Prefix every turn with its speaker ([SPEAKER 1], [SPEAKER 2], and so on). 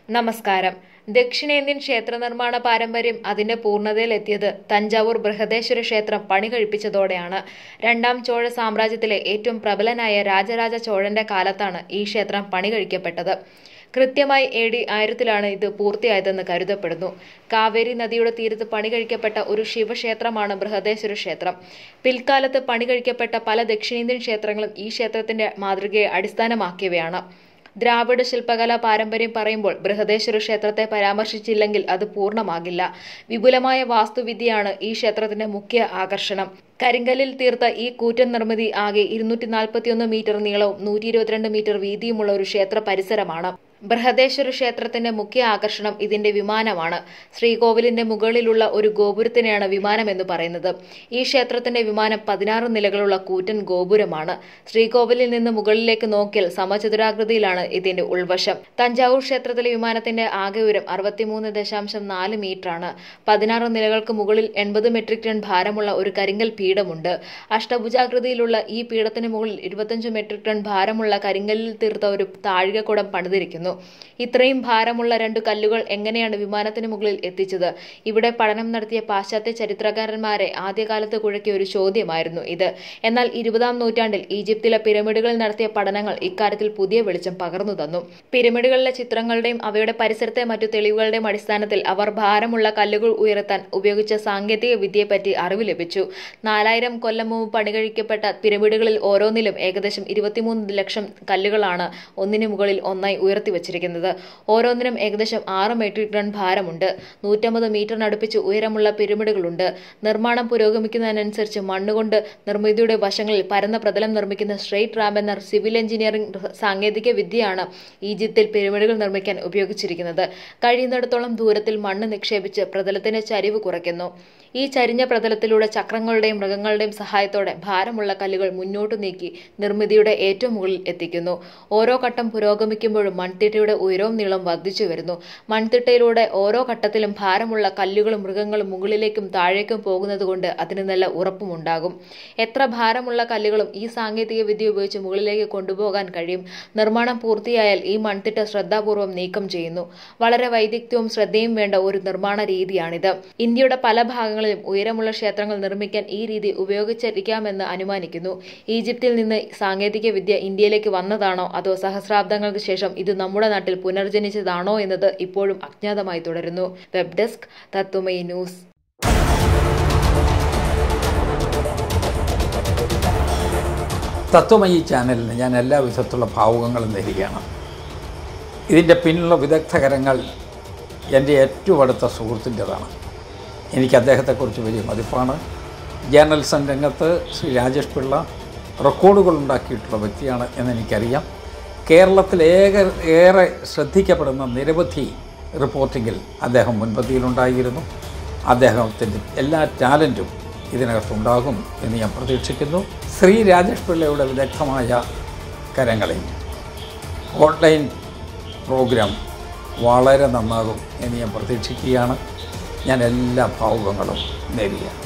[SPEAKER 1] നമസ്കാരം ദക്ഷിണേന്ത്യൻ ക്ഷേത്ര നിർമ്മാണ പാരമ്പര്യം അതിന്റെ പൂർണ്ണതയിലെത്തിയത് തഞ്ചാവൂർ ബൃഹദേശ്വര ക്ഷേത്രം പണി കഴിപ്പിച്ചതോടെയാണ് രണ്ടാം ചോഴ സാമ്രാജ്യത്തിലെ ഏറ്റവും പ്രബലനായ രാജരാജ ചോഴന്റെ കാലത്താണ് ഈ ക്ഷേത്രം പണി കഴിക്കപ്പെട്ടത് കൃത്യമായി എ ഡി ആയിരത്തിലാണ് ഇത് പൂർത്തിയായതെന്ന് കരുതപ്പെടുന്നു കാവേരി നദിയുടെ തീരത്ത് പണി കഴിക്കപ്പെട്ട ഒരു ശിവക്ഷേത്രമാണ് ബൃഹദേശ്വര ക്ഷേത്രം പിൽക്കാലത്ത് പണി കഴിക്കപ്പെട്ട പല ദക്ഷിണേന്ത്യൻ ക്ഷേത്രങ്ങളും ഈ ക്ഷേത്രത്തിന്റെ മാതൃകയെ അടിസ്ഥാനമാക്കിയവയാണ് ദ്രാവിഡ ശില്പകലാ പാരമ്പര്യം പറയുമ്പോൾ ബൃഹദേശ്വര ക്ഷേത്രത്തെ പരാമർശിച്ചില്ലെങ്കിൽ അത് പൂർണ്ണമാകില്ല വിപുലമായ വാസ്തുവിദ്യയാണ് ഈ ക്ഷേത്രത്തിന്റെ മുഖ്യ ആകർഷണം കരിങ്കല്ലിൽ തീർത്ത ഈ കൂറ്റൻ നിർമ്മിതി ആകെ ഇരുന്നൂറ്റി നാൽപ്പത്തിയൊന്ന് മീറ്റർ നീളവും നൂറ്റി ഇരുപത്തിരണ്ട് മീറ്റർ വീതിയുമുള്ള ഒരു ക്ഷേത്ര പരിസരമാണ് ബൃഹദേശ്വര ക്ഷേത്രത്തിന്റെ മുഖ്യ ആകർഷണം ഇതിന്റെ വിമാനമാണ് ശ്രീകോവിലിന്റെ മുകളിലുള്ള ഒരു ഗോപുരത്തിനെയാണ് വിമാനം എന്ന് പറയുന്നത് ഈ ക്ഷേത്രത്തിന്റെ വിമാനം പതിനാറ് നിലകളുള്ള കൂറ്റൻ ഗോപുരമാണ് ശ്രീകോവിലിൽ നിന്ന് മുകളിലേക്ക് നോക്കിയാൽ സമചതുരാകൃതിയിലാണ് ഇതിന്റെ ഉൾവശം തഞ്ചാവൂർ ക്ഷേത്രത്തിലെ വിമാനത്തിന്റെ ആകെ ഉയരം അറുപത്തിമൂന്ന് ദശാംശം നാല് മീറ്ററാണ് പതിനാറ് നിലകൾക്ക് മുകളിൽ എൺപത് മെട്രിക് ടൺ ഭാരമുള്ള ഒരു കരിങ്കൽ പീഠമുണ്ട് അഷ്ടഭുജാകൃതിയിലുള്ള ഈ പീഠത്തിന് മുകളിൽ ഇരുപത്തഞ്ച് മെട്രിക് ടൺ ഭാരമുള്ള കരിങ്കല്ലിൽ തീർത്ത ഒരു താഴികക്കുടം പണിതിരിക്കുന്നു ഇത്രയും ഭാരമുള്ള രണ്ട് കല്ലുകൾ എങ്ങനെയാണ് വിമാനത്തിന് മുകളിൽ എത്തിച്ചത് ഇവിടെ പഠനം നടത്തിയ പാശ്ചാത്യ ചരിത്രകാരന്മാരെ ആദ്യകാലത്ത് കുഴക്കിയ ഒരു ചോദ്യമായിരുന്നു ഇത് എന്നാൽ ഇരുപതാം നൂറ്റാണ്ടിൽ ഈജിപ്തിലെ പിരമിഡുകളിൽ നടത്തിയ പഠനങ്ങൾ ഇക്കാര്യത്തിൽ പുതിയ വെളിച്ചം പകർന്നു തന്നു പിരമിഡുകളിലെ ചിത്രങ്ങളുടെയും അവയുടെ പരിസരത്തെ മറ്റു തെളിവുകളുടെയും അടിസ്ഥാനത്തിൽ അവർ ഭാരമുള്ള കല്ലുകൾ ഉയർത്താൻ ഉപയോഗിച്ച സാങ്കേതിക വിദ്യയെപ്പറ്റി അറിവ് ലഭിച്ചു നാലായിരം കൊല്ലം മുമ്പ് പണികഴിക്കപ്പെട്ട പിരമിഡുകളിൽ ഓരോന്നിലും ഏകദേശം ഇരുപത്തിമൂന്ന് ലക്ഷം കല്ലുകളാണ് ഒന്നിനു മുകളിൽ ഒന്നായി ഉയർത്തി വച്ചിരിക്കുന്നത് ഓരോന്നിനും ഏകദേശം ആറ് മെട്രിക് ടൺ ഭാരമുണ്ട് നൂറ്റമ്പത് മീറ്ററിനടുപ്പിച്ച് ഉയരമുള്ള പിരമിഡുകളുണ്ട് നിർമ്മാണം പുരോഗമിക്കുന്നതിനനുസരിച്ച് മണ്ണുകൊണ്ട് നിർമ്മിതിയുടെ വശങ്ങളിൽ പരന്ന പ്രതലം നിർമ്മിക്കുന്ന സ്ട്രെയിറ്റ് റാമ്പ് എന്ന സിവിൽ എഞ്ചിനീയറിംഗ് സാങ്കേതിക വിദ്യയാണ് ഈജിപ്തിൽ പിരമിഡുകൾ നിർമ്മിക്കാൻ ഉപയോഗിച്ചിരിക്കുന്നത് കഴിയുന്നിടത്തോളം ദൂരത്തിൽ മണ്ണ് നിക്ഷേപിച്ച് പ്രതലത്തിന്റെ ചരിവ് കുറയ്ക്കുന്നു ഈ ചരിഞ്ഞ പ്രതലത്തിലൂടെ ചക്രങ്ങളുടെയും മൃഗങ്ങളുടെയും സഹായത്തോടെ ഭാരമുള്ള കല്ലുകൾ മുന്നോട്ട് നീക്കി നിർമ്മിതിയുടെ ഏറ്റവും മുകളിൽ എത്തിക്കുന്നു ഓരോ ഘട്ടം പുരോഗമിക്കുമ്പോഴും മൺതിട്ടയുടെ ഉയരവും നീളം വർദ്ധിച്ചു വരുന്നു മൺതിട്ടയിലൂടെ ഓരോ ഘട്ടത്തിലും ഭാരമുള്ള കല്ലുകളും മൃഗങ്ങളും മുകളിലേക്കും താഴേക്കും പോകുന്നതുകൊണ്ട് അതിന് നല്ല ഉറപ്പുമുണ്ടാകും എത്ര ഭാരമുള്ള കല്ലുകളും ഈ സാങ്കേതിക വിദ്യ ഉപയോഗിച്ച് മുകളിലേക്ക് കൊണ്ടുപോകാൻ കഴിയും നിർമ്മാണം പൂർത്തിയായാൽ ഈ മൺതിട്ട ശ്രദ്ധാപൂർവം നീക്കം ചെയ്യുന്നു വളരെ വൈദഗ്ധ്യവും ശ്രദ്ധയും വേണ്ട ഒരു നിർമ്മാണ രീതിയാണിത് ഇന്ത്യയുടെ പല ഭാഗങ്ങളിലും ഉയരമുള്ള ക്ഷേത്രങ്ങൾ നിർമ്മിക്കാൻ ഈ രീതി ഉപയോഗിച്ചിരിക്കാമെന്ന് അനുമാനിക്കുന്നു ഈജിപ്തിൽ നിന്ന് സാങ്കേതിക വിദ്യ ഇന്ത്യയിലേക്ക് വന്നതാണോ അതോ സഹസ്രാബ്ദങ്ങൾക്ക് ശേഷം ഇത് നമ്മുടെ നാട്ടിൽ പുനർജനിച്ചതാണോ എന്നത് ഇപ്പോഴും അജ്ഞാതമായി തുടരുന്നു web desk Tatwamayi news
[SPEAKER 2] Tatwamayi ചാനലിന് ഞാൻ എല്ലാ വിധത്തിലുള്ള ഭാവുകങ്ങളും നേരുകയാണ് ഇതിൻ്റെ പിന്നിലുള്ള വിദഗ്ധകരങ്ങൾ എൻ്റെ ഏറ്റവും അടുത്ത സുഹൃത്തിൻ്റെതാണ് എനിക്ക് അദ്ദേഹത്തെക്കുറിച്ച് വലിയ മതിപ്പാണ് ജേർണലിസം രംഗത്ത് ശ്രീ രാജേഷ് പിള്ള റെക്കോർഡുകൾ ഉണ്ടാക്കിയിട്ടുള്ള വ്യക്തിയാണ് എന്നെനിക്കറിയാം കേരളത്തിൽ ഏക ഏറെ ശ്രദ്ധിക്കപ്പെടുന്ന നിരവധി റിപ്പോർട്ടിങ്ങിൽ അദ്ദേഹം മുൻപന്തിയിലുണ്ടായിരുന്നു അദ്ദേഹത്തിൻ്റെ എല്ലാ ടാലൻറ്റും ഇതിനകത്തുണ്ടാകും എന്ന് ഞാൻ പ്രതീക്ഷിക്കുന്നു ശ്രീ രാജേഷ് പിള്ളയുടെ വിദഗ്ധമായ കരങ്ങളിൽ ഓൺലൈൻ പ്രോഗ്രാം വളരെ നന്നാകും എന്ന് ഞാൻ പ്രതീക്ഷിക്കുകയാണ് ഞാൻ എല്ലാ ഭാവുകങ്ങളും നേരുകയാണ്